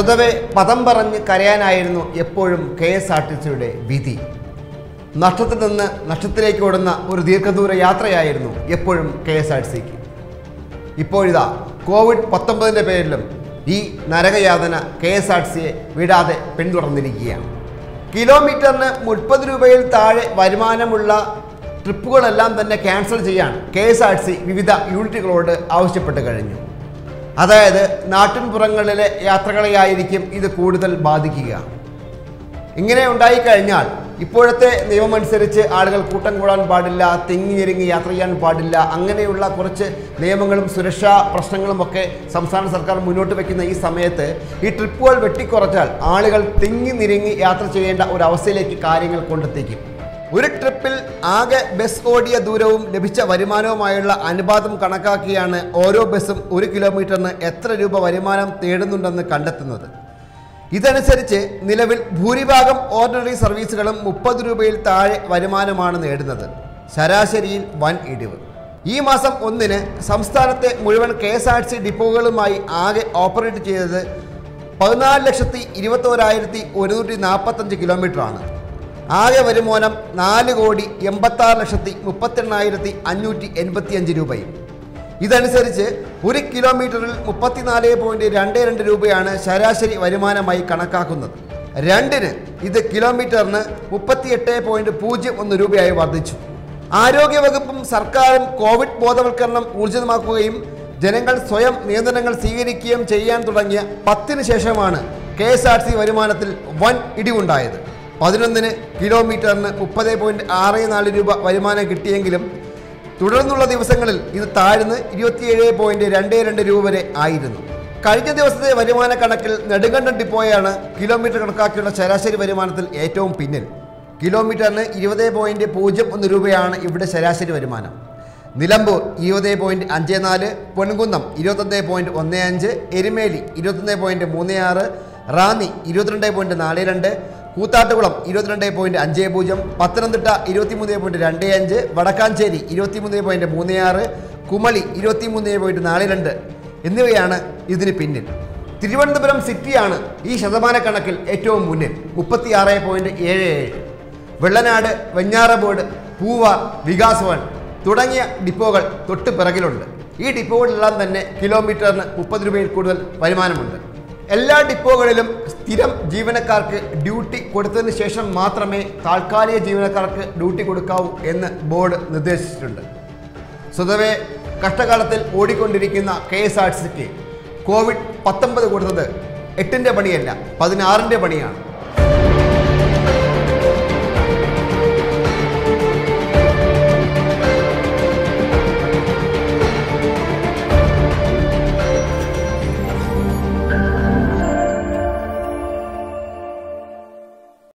സ്വതവേ പദം പറഞ്ഞ് കരയാനായിരുന്നു എപ്പോഴും കെ എസ് ആർ ടി സിയുടെ വിധി നഷ്ടത്തിൽ നിന്ന് നഷ്ടത്തിലേക്ക് ഓടുന്ന ഒരു ദീർഘദൂര യാത്രയായിരുന്നു എപ്പോഴും കെ എസ് ആർ ടി സിക്ക് ഇപ്പോഴിതാ കോവിഡ് പത്തൊമ്പതിൻ്റെ പേരിലും ഈ നരകയാതന കെ എസ് ആർ ടി സിയെ വിടാതെ പിന്തുടർന്നിരിക്കുകയാണ് കിലോമീറ്ററിന് മുപ്പത് രൂപയിൽ താഴെ വരുമാനമുള്ള ട്രിപ്പുകളെല്ലാം തന്നെ ക്യാൻസൽ ചെയ്യാൻ K S R T C വിവിധ യൂണിറ്റുകളോട് ആവശ്യപ്പെട്ട് കഴിഞ്ഞു അതായത് നാട്ടിൻപുറങ്ങളിലെ യാത്രകളെയായിരിക്കും ഇത് കൂടുതൽ ബാധിക്കുക ഇങ്ങനെ ഉണ്ടായിക്കഴിഞ്ഞാൽ ഇപ്പോഴത്തെ നിയമമനുസരിച്ച് ആളുകൾ കൂട്ടം കൂടാൻ പാടില്ല തിങ്ങി ഞെരുങ്ങി യാത്ര ചെയ്യാൻ പാടില്ല അങ്ങനെയുള്ള കുറച്ച് നിയമങ്ങളും സുരക്ഷാ പ്രശ്നങ്ങളും ഒക്കെ സംസ്ഥാന സർക്കാർ മുന്നോട്ട് വെക്കുന്ന ഈ സമയത്ത് ഈ ട്രിപ്പുകൾ വെട്ടിക്കുറച്ചാൽ ആളുകൾ തിങ്ങി നിരങ്ങി യാത്ര ചെയ്യേണ്ട ഒരു അവസ്ഥയിലേക്ക് കാര്യങ്ങൾ കൊണ്ടെത്തിക്കും ഒരു ട്രിപ്പിൽ ആകെ ബസ് ഓടിയ ദൂരവും ലഭിച്ച വരുമാനവുമായുള്ള അനുപാതം കണക്കാക്കിയാണ് ഓരോ ബസ്സും ഒരു കിലോമീറ്ററിന് എത്ര രൂപ വരുമാനം തേടുന്നുണ്ടെന്ന് കണ്ടെത്തുന്നത് ഇതനുസരിച്ച് നിലവിൽ ഭൂരിഭാഗം ഓർഡിനറി സർവീസുകളും മുപ്പത് രൂപയിൽ താഴെ വരുമാനമാണ് നേടുന്നത് ശരാശരിയിൽ വൻ ഇടിവ് ഈ മാസം ഒന്നിന് സംസ്ഥാനത്തെ മുഴുവൻ കെ എസ് ആർ സി ഡിപ്പോകളുമായി ആകെ ഓപ്പറേറ്റ് ചെയ്തത് പതിനാല് ലക്ഷത്തി ഇരുപത്തോരായിരത്തി ഒരുന്നൂറ്റി നാൽപ്പത്തഞ്ച് കിലോമീറ്ററാണ് ആകെ വരുമാനം നാല് കോടി എൺപത്താറ് ലക്ഷത്തി മുപ്പത്തെണ്ണായിരത്തി അഞ്ഞൂറ്റി എൺപത്തിയഞ്ച് രൂപയും ഇതനുസരിച്ച് ഒരു കിലോമീറ്ററിൽ മുപ്പത്തിനാല് പോയിന്റ് രണ്ട് രണ്ട് രൂപയാണ് ശരാശരി വരുമാനമായി കണക്കാക്കുന്നത് രണ്ടിന് ഇത് കിലോമീറ്ററിന് മുപ്പത്തിയെട്ട് പോയിന്റ് പൂജ്യം ഒന്ന് രൂപയായി വർദ്ധിച്ചു ആരോഗ്യവകുപ്പും സർക്കാരും കോവിഡ് ബോധവൽക്കരണം ഊർജിതമാക്കുകയും ജനങ്ങൾ സ്വയം നിയന്ത്രണങ്ങൾ സ്വീകരിക്കുകയും ചെയ്യാൻ തുടങ്ങിയ പത്തിന് ശേഷമാണ് കെ എസ് ആർ സി വരുമാനത്തിൽ വൻ ഇടിവുണ്ടായത് പതിനൊന്നിന് കിലോമീറ്ററിന് മുപ്പത് പോയിന്റ് ആറ് നാല് രൂപ വരുമാനം കിട്ടിയെങ്കിലും തുടർന്നുള്ള ദിവസങ്ങളിൽ ഇത് താഴ്ന്ന് ഇരുപത്തിയേഴ് പോയിന്റ് രണ്ട് രണ്ട് രൂപ വരെ ആയിരുന്നു കഴിഞ്ഞ ദിവസത്തെ വരുമാന കണക്കിൽ നെടുങ്കണ്ടം ഡിപ്പോയാണ് കിലോമീറ്റർ കണക്കാക്കിയുള്ള ശരാശരി വരുമാനത്തിൽ ഏറ്റവും പിന്നിൽ കിലോമീറ്ററിന് ഇരുപത് പോയിന്റ് പൂജ്യം ഒന്ന് രൂപയാണ് ഇവിടെ ശരാശരി വരുമാനം നിലമ്പൂർ ഇരുപത് പോയിന്റ് അഞ്ച് നാല് പൊൻകുന്നം ഇരുപത്തൊന്ന് പോയിന്റ് ഒന്ന് അഞ്ച് എരുമേലി ഇരുപത്തൊന്ന് പോയിന്റ് മൂന്ന് ആറ് റാന്നി ഇരുപത്തിരണ്ട് പോയിന്റ് നാല് രണ്ട് കൂത്താട്ടുകുളം ഇരുപത്തിരണ്ട് പോയിന്റ് അഞ്ച് പൂജ്യം പത്തനംതിട്ട ഇരുപത്തിമൂന്ന് പോയിന്റ് രണ്ട് അഞ്ച് വടക്കാഞ്ചേരി ഇരുപത്തിമൂന്ന് പോയിന്റ് മൂന്ന് ആറ് കുമളി ഇരുപത്തിമൂന്ന് പോയിന്റ് നാല് രണ്ട് എന്നിവയാണ് ഇതിന് പിന്നിൽ തിരുവനന്തപുരം സിറ്റിയാണ് ഈ ശതമാനക്കണക്കിൽ ഏറ്റവും മുന്നിൽ മുപ്പത്തിയാറ് പോയിന്റ് ഏഴ് ഏഴ് വെള്ളനാട് വെഞ്ഞാറബോർഡ് പൂവാർ വികാസ് ഭവൻ തുടങ്ങിയ ഡിപ്പോകൾ തൊട്ട് പിറകിലുണ്ട് ഈ ഡിപ്പോകളിലെല്ലാം തന്നെ കിലോമീറ്ററിന് മുപ്പത് രൂപയിൽ കൂടുതൽ വരുമാനമുണ്ട് എല്ലാ ഡിപ്പോകളിലും സ്ഥിരം ജീവനക്കാർക്ക് ഡ്യൂട്ടി കൊടുത്തതിന് ശേഷം മാത്രമേ താൽക്കാലിക ജീവനക്കാർക്ക് ഡ്യൂട്ടി കൊടുക്കാവൂ എന്ന് ബോർഡ് നിർദ്ദേശിച്ചിട്ടുണ്ട് സ്വതവേ കഷ്ടകാലത്തിൽ ഓടിക്കൊണ്ടിരിക്കുന്ന കെ എസ് ആർ ടി സിക്ക് കോവിഡ് പത്തൊമ്പത് കൊടുത്തത് എട്ടിൻ്റെ പണിയല്ല പതിനാറിൻ്റെ പണിയാണ്